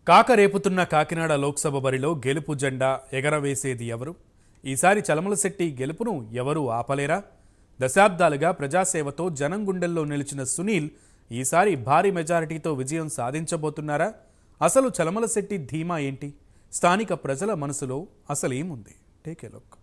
కాక రేపుతున్న కాకినాడ లోక్సభ బరిలో గెలుపు జెండా ఎగరవేసేది ఎవరు ఈసారి చలమలశెట్టి గెలుపును ఎవరు ఆపలేరా దశాబ్దాలుగా ప్రజాసేవతో జనం గుండెల్లో నిలిచిన సునీల్ ఈసారి భారీ మెజారిటీతో విజయం సాధించబోతున్నారా అసలు చలమలశెట్టి ధీమా ఏంటి స్థానిక ప్రజల మనసులో అసలేముంది take a look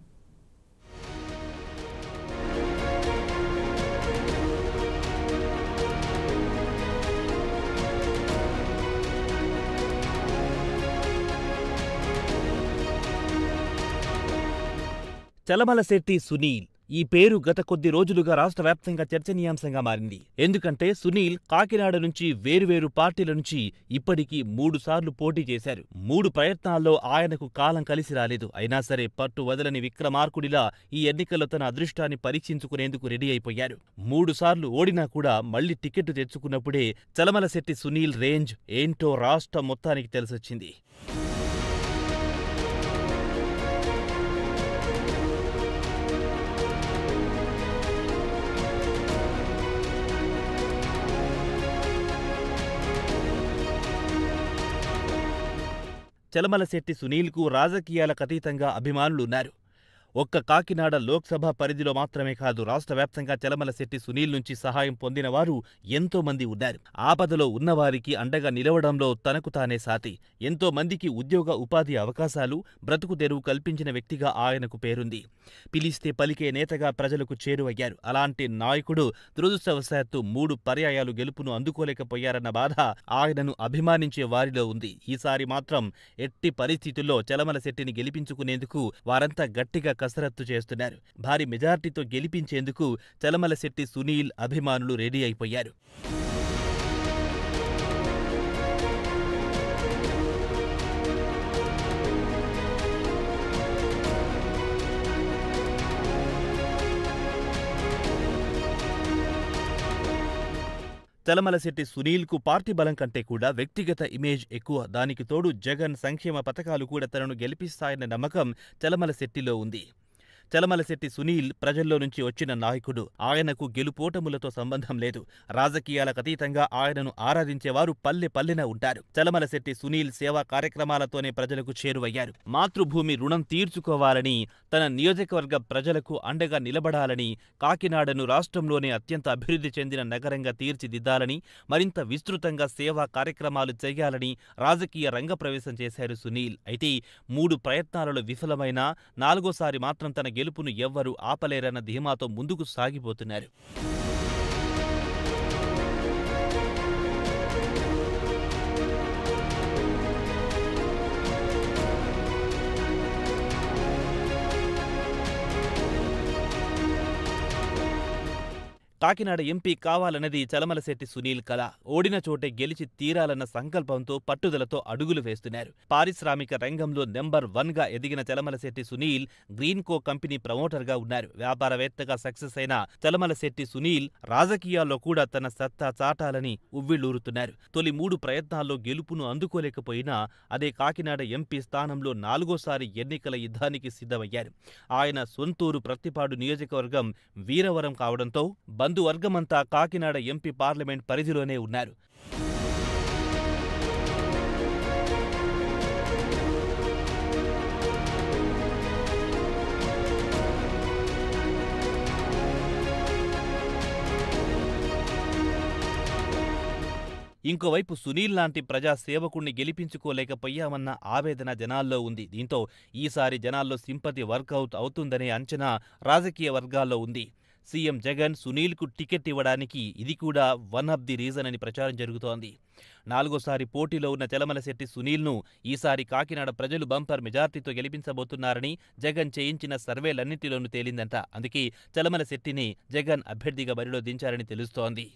Chalamalasetti Sunil ఈ పేరు గత కొద్ది రోజులుగా రాష్ట్ర వ్యాప్తంగా చర్చనీయాంశంగా మారింది ఎందుకంటే సునీల్ కాకినాడ నుంచి వేరువేరు పార్టీల నుంచి ఇప్పటికీ మూడు సార్లు పోటీ చేశారు మూడు ప్రయత్నాల్లో ఆయనకు కాలం కలిసి రాలేదు అయినా సరే పట్టు వదలని విక్రమార్కుడిలా ఈ ఎన్నికల్లో తన అదృష్టాన్ని పరీక్షించుకునేందుకు రెడీ అయిపోయారు మూడు సార్లు ఓడినా కూడా మళ్లీ టికెట్ తెచ్చుకున్నప్పుడే చలమలశెట్టి సునీల్ రేంజ్ ఏంటో రాష్ట్రం మొత్తానికి తెలిసొచ్చింది చలమలశెట్టి సునీల్కు రాజకీయాలకు అతీతంగా అభిమానులున్నారు ఒక్క కాకినాడ లోక్సభ పరిధిలో మాత్రమే కాదు రాష్ట్ర వ్యాప్తంగా చలమలశెట్టి సునీల్ నుంచి సహాయం పొందిన వారు ఎంతో మంది ఉన్నారు ఆపదలో ఉన్నవారికి అండగా నిలవడంలో తనకు తానే సాటి ఎంతో మందికి ఉద్యోగ ఉపాధి అవకాశాలు బ్రతుకు తెరువు కల్పించిన వ్యక్తిగా ఆయనకు పేరుంది పిలిస్తే పలికే నేతగా ప్రజలకు చేరువయ్యారు అలాంటి నాయకుడు దురదృష్టవశాత్తు మూడు పర్యాయాలు గెలుపును అందుకోలేకపోయారన్న బాధ ఆయనను అభిమానించే వారిలో ఉంది ఈసారి మాత్రం ఎట్టి పరిస్థితుల్లో చలమలశెట్టిని గెలిపించుకునేందుకు వారంతా గట్టిగా కసరత్తు చేస్తున్నారు భారీ మెజార్టీతో గెలిపించేందుకు చలమలశెట్టి సునీల్ అభిమానులు రెడీ అయిపోయారు చలమలశెట్టి సునీల్కు పార్టీ బలం కంటే కూడా వ్యక్తిగత ఇమేజ్ ఎక్కువ దానికి తోడు జగన్ సంక్షేమ పథకాలు కూడా తనను గెలిపిస్తాయన్న నమ్మకం చలమలశెట్టిలో ఉంది చలమలశెట్టి సునీల్ ప్రజల్లో నుంచి వచ్చిన నాయకుడు ఆయనకు గెలుపోటములతో సంబంధం లేదు రాజకీయాలకు అతీతంగా ఆయనను ఆరాధించేవారు పల్లె పల్లెన ఉంటారు చలమలశెట్టి సునీల్ సేవా కార్యక్రమాలతోనే ప్రజలకు చేరువయ్యారు మాతృభూమి రుణం తీర్చుకోవాలని తన నియోజకవర్గ ప్రజలకు అండగా నిలబడాలని కాకినాడను రాష్ట్రంలోనే అత్యంత అభివృద్ధి చెందిన నగరంగా తీర్చిదిద్దాలని మరింత విస్తృతంగా సేవా కార్యక్రమాలు చేయాలని రాజకీయ రంగప్రవేశం చేశారు సునీల్ అయితే మూడు ప్రయత్నాలలో విఫలమైన నాలుగోసారి మాత్రం తన గెలుపును ఎవ్వరూ ఆపలేరన్న ధీమాతో ముందుకు సాగిపోతున్నారు కాకినాడ ఎంపీ కావాలన్నది చలమలశెట్టి సునీల్ కళ ఓడిన చోటే గెలిచి తీరాలన్న సంకల్పంతో పట్టుదలతో అడుగులు వేస్తున్నారు పారిశ్రామిక రంగంలో నెంబర్ వన్ గా ఎదిగిన Chalamalasetti Sunil Greenko company promoter గా ఉన్నారు వ్యాపారవేత్తగా సక్సెస్ అయిన చలమలశెట్టి సునీల్ రాజకీయాల్లో కూడా తన సత్తా చాటాలని ఉవ్విళ్లూరుతున్నారు తొలి మూడు ప్రయత్నాల్లో గెలుపును అందుకోలేకపోయినా అదే కాకినాడ ఎంపీ స్థానంలో నాలుగోసారి ఎన్నికల యుద్ధానికి సిద్ధమయ్యారు ఆయన సొంతూరు ప్రత్తిపాడు నియోజకవర్గం వీరవరం కావడంతో బంధువర్గమంతా కాకినాడ ఎంపీ పార్లమెంట్ పరిధిలోనే ఉన్నారు ఇంకోవైపు సునీల్ లాంటి ప్రజా సేవకుణ్ణి గెలిపించుకోలేకపోయామన్న ఆవేదన జనాల్లో ఉంది దీంతో ఈసారి జనాల్లో సింపతి వర్కౌట్ అవుతుందనే అంచనా రాజకీయ వర్గాల్లో ఉంది సీఎం జగన్ సునీల్కు టికెట్ ఇవ్వడానికి ఇది కూడా వన్ ఆఫ్ ది రీజన్ అని ప్రచారం జరుగుతోంది నాలుగోసారి పోటీలో ఉన్న చలమలశెట్టి సునీల్ను ఈసారి కాకినాడ ప్రజలు బంపర్ మెజార్టీతో గెలిపించబోతున్నారని జగన్ చేయించిన సర్వేలన్నింటిలోనూ తేలిందంట అందుకే చలమలశెట్టిని జగన్ అభ్యర్థిగా బరిలో దించారని తెలుస్తోంది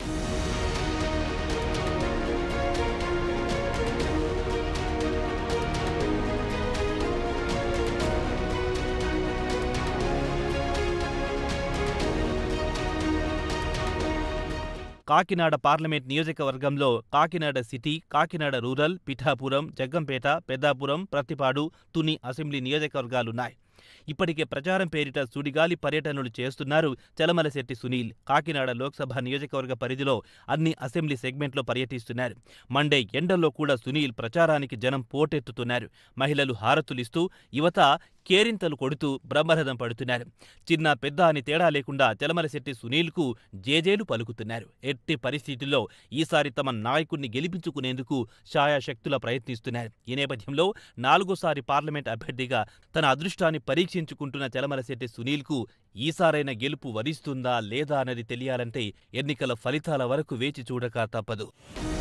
కాకినాడ పార్లమెంట్ నియోజకవర్గంలో Kakinada city Kakinada rural Pithapuram Jaggampeta Peddapuram Prathipadu Tuni assembly నియోజకవర్గాలున్నాయి ఇప్పటికే ప్రచారం పేరిట సుడిగాలి పర్యటనలు చేస్తున్నారు చలమలశెట్టి సునీల్ కాకినాడ లోక్సభ నియోజకవర్గ పరిధిలో అన్ని అసెంబ్లీ సెగ్మెంట్లో పర్యటిస్తున్నారు మండే ఎండల్లో కూడా సునీల్ ప్రచారానికి జనం పోటెత్తుతున్నారు మహిళలు హారతులిస్తూ యువత కేరింతలు కొడుతూ బ్రహ్మరథం పడుతున్నారు చిన్న పెద్ద అని తేడా లేకుండా చలమలశెట్టి సునీల్కు జేజేలు పలుకుతున్నారు ఎట్టి పరిస్థితుల్లో ఈసారి తమ నాయకుణ్ణి గెలిపించుకునేందుకు ఛాయాశక్తుల ప్రయత్నిస్తున్నారు ఈ నేపథ్యంలో నాలుగోసారి పార్లమెంట్ అభ్యర్థిగా తన అదృష్టాన్ని పరీక్షించుకుంటున్న చలమలశెట్టి సునీల్కు ఈసారైన గెలుపు వరిస్తుందా లేదా అన్నది తెలియాలంటే ఎన్నికల ఫలితాల వరకు వేచి చూడక తప్పదు